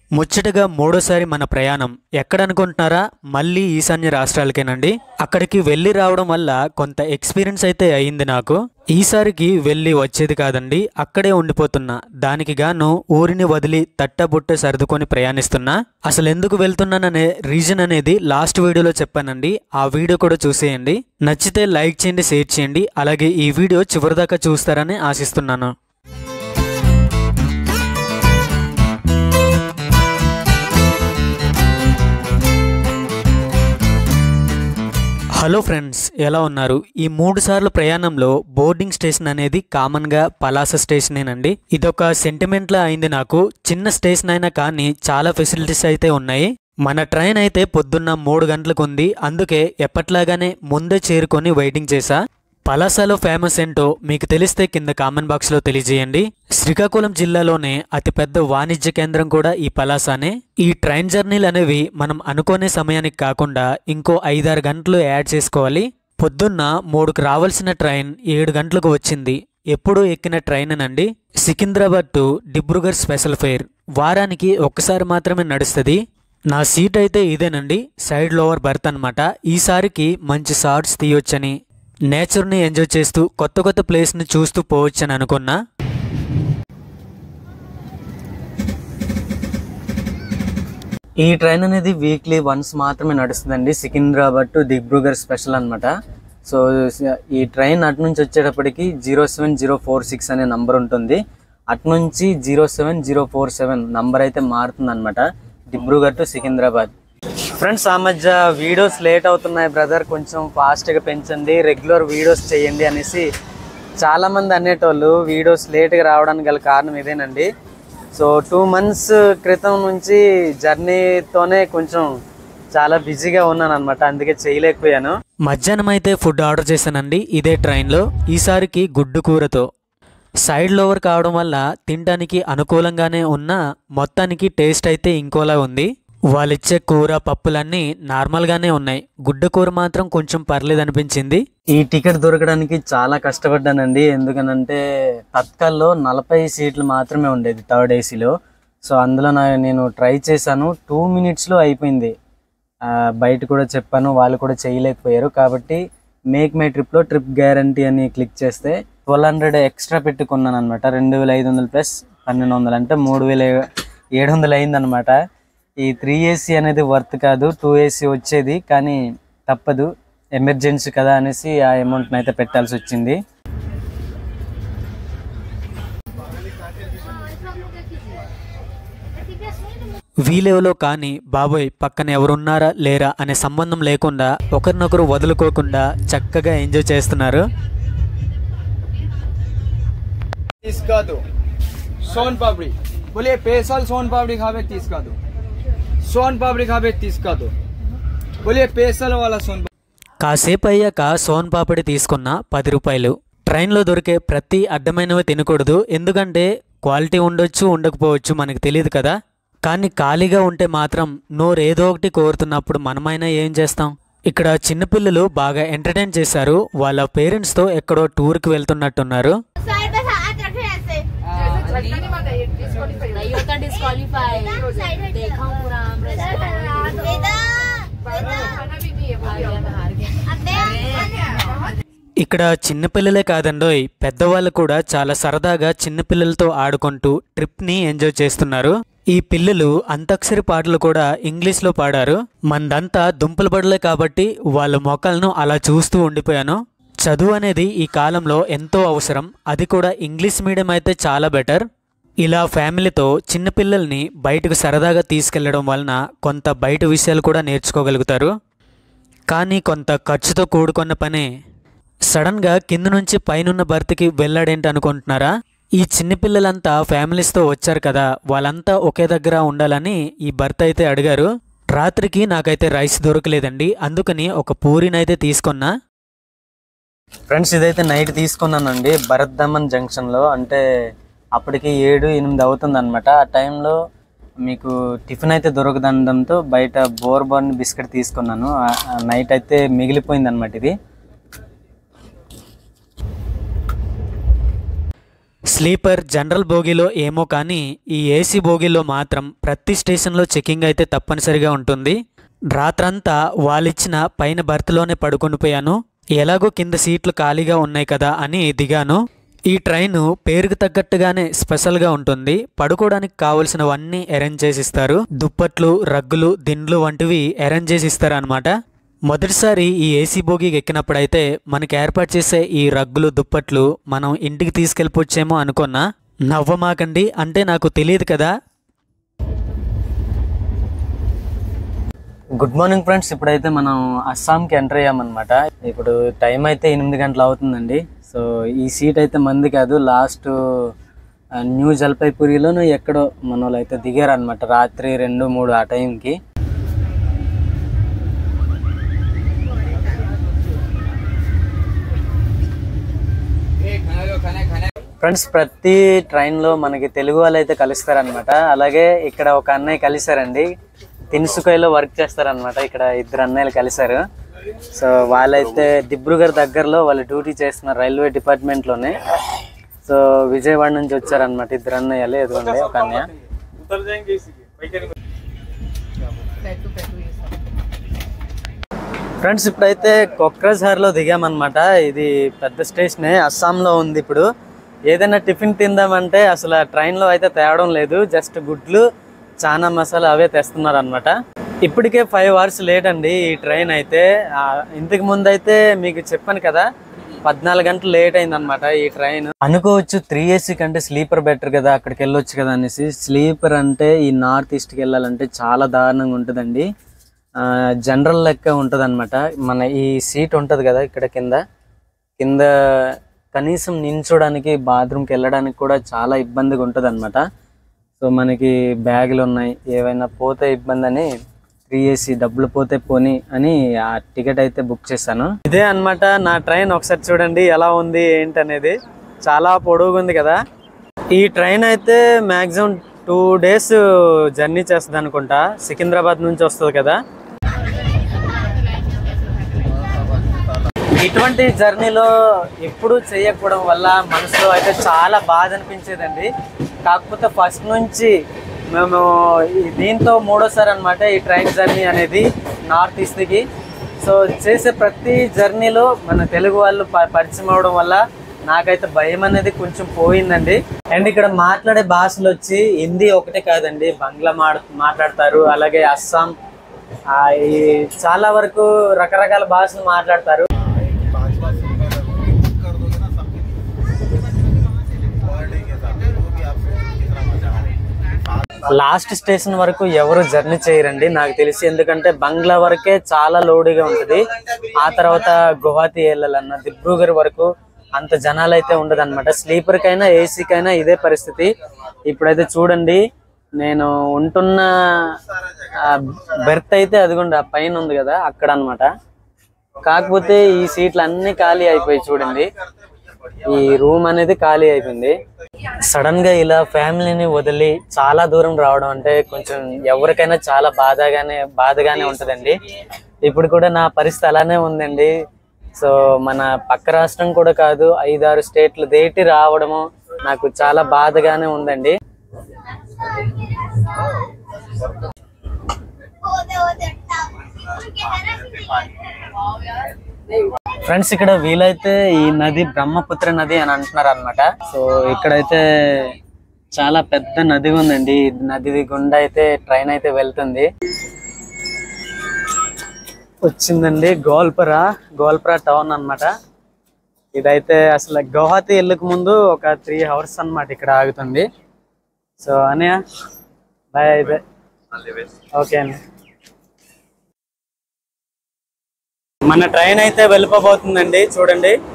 ముచ్చటగా మూడోసారి మన ప్రయాణం ఎక్కడనుకుంటున్నారా మళ్ళీ ఈశాన్య రాష్ట్రాలకేనండి అక్కడికి వెళ్ళి రావడం వల్ల కొంత ఎక్స్పీరియన్స్ అయితే అయింది నాకు ఈసారికి వెళ్ళి వచ్చేది కాదండి అక్కడే ఉండిపోతున్నా దానికి గాను ఊరిని వదిలి తట్టబుట్ట సర్దుకొని ప్రయాణిస్తున్నా అసలు ఎందుకు వెళ్తున్నాననే రీజన్ అనేది లాస్ట్ వీడియోలో చెప్పానండి ఆ వీడియో కూడా చూసేయండి నచ్చితే లైక్ చేయండి షేర్ చేయండి అలాగే ఈ వీడియో చివరిదాకా చూస్తారని ఆశిస్తున్నాను హలో ఫ్రెండ్స్ ఎలా ఉన్నారు ఈ మూడు సార్లు ప్రయాణంలో బోర్డింగ్ స్టేషన్ అనేది కామన్ గా పలాస స్టేషనేనండి ఇదొక సెంటిమెంట్ లా అయింది నాకు చిన్న స్టేషన్ అయినా కానీ చాలా ఫెసిలిటీస్ అయితే ఉన్నాయి మన ట్రైన్ అయితే పొద్దున్న మూడు గంటలకు ఉంది అందుకే ఎప్పట్లాగానే ముందే చేరుకొని వెయిటింగ్ చేశా పలాసలో ఫేమస్ ఏంటో మీకు తెలిస్తే కింద కామెంట్ బాక్స్ లో తెలియజేయండి శ్రీకాకుళం జిల్లాలోనే అతిపెద్ద వాణిజ్య కేంద్రం కూడా ఈ పలాసానే ఈ ట్రైన్ జర్నీలు అనేవి మనం అనుకునే సమయానికి కాకుండా ఇంకో ఐదారు గంటలు యాడ్ చేసుకోవాలి పొద్దున్న మూడుకు రావాల్సిన ట్రైన్ ఏడు గంటలకు వచ్చింది ఎప్పుడు ఎక్కిన ట్రైన్ నండి Secunderabad to Dibrugarh special fare వారానికి ఒక్కసారి మాత్రమే నడుస్తుంది నా సీట్ అయితే ఇదేనండి సైడ్ లోవర్ బర్త్ అనమాట ఈసారికి మంచి షార్ట్స్ తీయొచ్చని నేచర్ని ఎంజాయ్ చేస్తూ కొత్త కొత్త ప్లేస్ని చూస్తూ పోవచ్చని అనుకున్నా ఈ ట్రైన్ అనేది వీక్లీ వన్స్ మాత్రమే నడుస్తుందండి సికింద్రాబాద్ టు దిబ్రూగఢ్ స్పెషల్ అనమాట సో ఈ ట్రైన్ అటు నుంచి వచ్చేటప్పటికి zero seven zero four six అనే నంబర్ ఉంటుంది అటు నుంచి zero seven zero four seven number అయితే మారుతుంది అనమాట దిబ్రూగఢ్ టు సికింద్రాబాద్ ఫ్రెండ్స్ ఆ మధ్య వీడియోస్ లేట్ అవుతున్నాయి బ్రదర్ కొంచెం ఫాస్ట్గా పెంచండి రెగ్యులర్ వీడియోస్ చేయండి అనేసి చాలామంది అనేటోళ్ళు వీడియోస్ లేట్గా రావడానికి గల కారణం ఇదేనండి సో టూ మంత్స్ క్రితం నుంచి జర్నీతోనే కొంచెం చాలా బిజీగా ఉన్నాను అనమాట అందుకే చేయలేకపోయాను మధ్యాహ్నం అయితే ఫుడ్ ఆర్డర్ చేశానండి ఇదే ట్రైన్లో ఈసారికి గుడ్డు కూరతో సైడ్ లోవర్ కావడం వల్ల తినడానికి అనుకూలంగానే ఉన్న మొత్తానికి టేస్ట్ అయితే ఇంకోలా ఉంది వాళ్ళిచ్చే కూర పప్పులన్నీ నార్మల్గానే ఉన్నాయి గుడ్డ కూర మాత్రం కొంచెం పర్లేదు అనిపించింది ఈ టికెట్ దొరకడానికి చాలా కష్టపడ్డానండి ఎందుకనంటే తత్కాల్లో నలభై సీట్లు మాత్రమే ఉండేది థర్డ్ ఏసీలో సో అందులో నా నేను ట్రై చేశాను టూ మినిట్స్లో అయిపోయింది ఆ, బయట కూడా చెప్పాను వాళ్ళు కూడా చేయలేకపోయారు కాబట్టి మేక్ మై ట్రిప్లో ట్రిప్ గ్యారంటీ అని క్లిక్ చేస్తే ట్వెల్వ్ హండ్రెడ్ ఎక్స్ట్రా పెట్టుకున్నాను అనమాట రెండు వేల ఐదు వందలు ప్లస్ పన్నెండు వందలు అంటే మూడు వేల ఏడు వందలు అయిందనమాట ఈ త్రీ ఏసీ అనేది వర్త్ కాదు టూ ఏసీ వచ్చేది కానీ తప్పదు ఎమర్జెన్సీ కదా అనేసి ఆ అమౌంట్ని అయితే పెట్టాల్సి వచ్చింది వీలెవలో కానీ బాబోయ్ పక్కన ఎవరున్నారా లేరా అనే సంబంధం లేకుండా ఒకరినొకరు వదులుకోకుండా చక్కగా ఎంజాయ్ చేస్తున్నారు इसका दो सोन पापड़ी बोलिए स्पेशल सोन पापड़ी खावे तीस का दो सोन पापड़ी खावे तीस का दो बोलिए स्पेशल वाला सोन पापड़ी కాసేపు అయ్యాక సోన్ పాపిడి తీసుకున్న పది రూపాయలు ట్రైన్లో దొరికే ప్రతి అడ్డమైనవి తినకూడదు ఎందుకంటే క్వాలిటీ ఉండొచ్చు ఉండకపోవచ్చు మనకు తెలియదు కదా కానీ ఖాళీగా ఉంటే మాత్రం నోరు ఏదో ఒకటి కోరుతున్నప్పుడు మనమైనా ఏం చేస్తాం ఇక్కడ చిన్నపిల్లలు బాగా ఎంటర్టైన్ చేశారు వాళ్ళ పేరెంట్స్తో ఎక్కడో టూర్కి వెళ్తున్నట్టున్నారు साइड पे हाथ रखे ऐसे नहीं होता डिस्कालीफाई देखा हूँ पूरा आम वेदा ఇక్కడ చిన్నపిల్లలే కాదండోయ్ పెద్దవాళ్ళు కూడా చాలా సరదాగా చిన్నపిల్లలతో ఆడుకుంటూ ట్రిప్ని ఎంజాయ్ చేస్తున్నారు ఈ పిల్లలు అంతాక్షరి పాటలు కూడా ఇంగ్లీష్లో పాడారు మందంతా దుంపలు పడలే కాబట్టి వాళ్ళ మొక్కలను అలా చూస్తూ ఉండిపోయాను చదువు అనేది ఈ కాలంలో ఎంతో అవసరం అది కూడా ఇంగ్లీష్ మీడియం అయితే చాలా బెటర్ ఇలా ఫ్యామిలీతో చిన్నపిల్లల్ని బయటకు సరదాగా తీసుకెళ్లడం వలన కొంత బయట విషయాలు కూడా నేర్చుకోగలుగుతారు కానీ కొంత ఖర్చుతో కూడుకున్న పనే సడన్గా కింద నుంచి పైనున్న బర్త్కి వెళ్ళాడేంటి అనుకుంటున్నారా ఈ చిన్నపిల్లలంతా ఫ్యామిలీస్తో వచ్చారు కదా వాళ్ళంతా ఒకే దగ్గర ఉండాలని ఈ భర్త అయితే అడిగారు రాత్రికి నాకైతే రైస్ దొరకలేదండి అందుకని ఒక పూరినైతే తీసుకున్నా ఫ్రెండ్స్ ఇదైతే నైట్ తీసుకున్నానండి భరత్ దమన్ జంక్షన్లో అంటే అప్పటికి ఏడు ఎనిమిది అవుతుంది అనమాట ఆ టైంలో మీకు టిఫిన్ అయితే దొరకదండంతో బయట బోర్ బర్న్ బిస్కెట్ తీసుకున్నాను ఆ- ఆ నైట్ అయితే మిగిలిపోయింది అనమాట ఇది స్లీపర్ జనరల్ బోగీలో ఏమో కానీ ఈ ఏసీ బోగీలో మాత్రం ప్రతి స్టేషన్లో చెకింగ్ అయితే తప్పనిసరిగా ఉంటుంది రాత్రంతా వాళ్ళిచ్చిన పైన బర్త్లోనే పడుకొని పోయాను ఎలాగో కింద సీట్లు ఖాళీగా ఉన్నాయి కదా అని దిగాను ఈ ట్రైన్ పేరుకు తగ్గట్టుగానే స్పెషల్గా ఉంటుంది పడుకోవడానికి కావలసినవన్నీ అరేంజ్ చేసి ఇస్తారు దుప్పట్లు రగ్గులు దిండ్లు వంటివి అరేంజ్ చేసి ఇస్తారు అనమాట మొదటిసారి ఈ ఏసీ బోగికి ఎక్కినప్పుడైతే మనకి ఏర్పాటు చేసే ఈ రగ్గులు దుప్పట్లు మనం ఇంటికి తీసుకెళ్ళిపోవచ్చేమో అనుకున్నా నవ్వమాకండి అంటే నాకు తెలియదు కదా గుడ్ మార్నింగ్ ఫ్రెండ్స్ ఇప్పుడైతే మనం అస్సాంకి ఎంటర్ అయ్యామన్నమాట ఇప్పుడు టైం అయితే ఎనిమిది గంటలు అవుతుందండి సో ఈ సీట్ అయితే మంది కాదు లాస్ట్ న్యూ జల్పైపూరిలోనూ ఎక్కడో మన వాళ్ళు అయితే దిగారనమాట రాత్రి రెండు మూడు ఆ టైంకి ఫ్రెండ్స్ ప్రతి ట్రైన్లో మనకి తెలుగు వాళ్ళు అయితే కలుస్తారనమాట అలాగే ఇక్కడ ఒక అన్నయ్య కలిశారండి తిన్సుకైలో వర్క్ చేస్తారనమాట ఇక్కడ ఇద్దరు అన్నయ్యలు కలిశారు సో వాళ్ళైతే దిబ్రుగర్ దగ్గరలో వాళ్ళు డ్యూటీ చేస్తున్నారు రైల్వే డిపార్ట్మెంట్లోనే సో విజయవాడ నుంచి వచ్చారనమాట ఇద్దరు అన్నయ్యలు ఎదుగుండే ఒక అన్నయ్య ఫ్రెండ్స్ ఇప్పుడైతే కొక్రజార్లో దిగామన్నమాట ఇది పెద్ద స్టేషనే అస్సాంలో ఉంది ఇప్పుడు ఏదైనా టిఫిన్ తిందామంటే అసలు ఆ ట్రైన్లో అయితే తేవడం లేదు జస్ట్ గుడ్లు చానా మసాలా అవే తెస్తున్నారు అనమాట ఇప్పటికే ఫైవ్ అవర్స్ లేట్ అండి ఈ ట్రైన్ అయితే ఆ, ఇంతకు ముందు అయితే మీకు చెప్పాను కదా పద్నాలుగు గంటలు లేట్ అయిందనమాట ఈ ట్రైన్ అనుకోవచ్చు త్రీ ఏసీ కంటే స్లీపర్ బెటర్ కదా అక్కడికి వెళ్ళొచ్చు కదా అనేసి స్లీపర్ అంటే ఈ నార్త్ ఈస్ట్కి వెళ్ళాలంటే చాలా దారుణంగా ఉంటుందండి జనరల్ లెక్క ఉంటుంది అనమాట మన ఈ సీట్ ఉంటుంది కదా ఇక్కడ కింద కింద కనీసం నించోడానికి బాత్రూమ్కి వెళ్ళడానికి కూడా చాలా ఇబ్బందిగా ఉంటుంది అనమాట సో మనకి బ్యాగులు ఉన్నాయి ఏవైనా పోతే ఇబ్బంది అని త్రీ ఏసీ డబ్బులు పోతే పోని అని ఆ టికెట్ అయితే బుక్ చేశాను ఇదే అన్నమాట నా ట్రైన్ ఒకసారి చూడండి ఎలా ఉంది ఏంటనేది చాలా పొడవుగా ఉంది కదా ఈ ట్రైన్ అయితే మ్యాక్సిమం టూ డేస్ జర్నీ చేస్తుంది అనుకుంటా సికింద్రాబాద్ నుంచి వస్తుంది కదా ఇటువంటి జర్నీలో ఎప్పుడు చేయకపోవడం వల్ల మనసులో అయితే చాలా బాధ అనిపించేదండి కాకపోతే ఫస్ట్ నుంచి మేము ఈ దీంతో మూడోసారి అనమాట ఈ ట్రైన్ జర్నీ అనేది నార్త్ ఈస్ట్కి సో చేసే ప్రతి జర్నీలో మన తెలుగు వాళ్ళు ప- పరిచయం అవడం వల్ల నాకైతే భయం అనేది కొంచెం పోయిందండి అండ్ ఇక్కడ మాట్లాడే భాషలు వచ్చి హిందీ ఒకటే కాదండి బంగ్లా మాడ మాట్లాడతారు అలాగే అస్సాం ఆ, ఈ చాలా వరకు రకరకాల భాషలు మాట్లాడతారు లాస్ట్ స్టేషన్ వరకు ఎవరు జర్నీ చేయరండి నాకు తెలిసి ఎందుకంటే బంగ్లా వరకే చాలా లోడుగా ఉంటుంది ఆ తర్వాత గువాహతి వెళ్ళాలన్న దిబ్రూగర్ వరకు అంత జనాలు అయితే ఉండదు అనమాట స్లీపర్ కైనా ఏసీకైనా ఇదే పరిస్థితి ఇప్పుడైతే చూడండి నేను ఉంటున్న బెర్త్ అయితే అదిగోండి ఆ పైన ఉంది కదా అక్కడ అన్నమాట కాకపోతే ఈ సీట్లు అన్ని ఖాళీ అయిపోయి చూడండి ఈ రూమ్ అనేది ఖాళీ అయిపోయింది సడన్ గా ఇలా ఫ్యామిలీని వదిలి చాలా దూరం రావడం అంటే కొంచెం ఎవరికైనా చాలా బాధగానే బాధగానే ఉంటదండి ఇప్పుడు కూడా నా పరిస్థితి అలానే ఉందండి సో మన పక్క రాష్ట్రం కూడా కాదు ఐదారు స్టేట్లు దేటి రావడము నాకు చాలా బాధగానే ఉందండి होते होते टप उनके है ना ఫ్రెండ్స్ ఇక్కడ వీలైతే ఈ నది బ్రహ్మపుత్ర నది అని అంటున్నారు అనమాట సో ఇక్కడైతే చాలా పెద్ద నది ఉందండి ఈ నది గుండా అయితే ట్రైన్ అయితే వెళ్తుంది వచ్చిందండి గోల్పరా గోల్పరా టౌన్ అన్నమాట ఇదైతే అసలు గౌహతి వెళ్ళక ముందు ఒక త్రీ అవర్స్ అన్నమాట ఇక్కడ ఆగుతుంది సో అనయ్య బాయ్ అయితే ఓకే అండి మన ట్రైన్ అయితే వెళ్ళిపోబోతుందండి చూడండి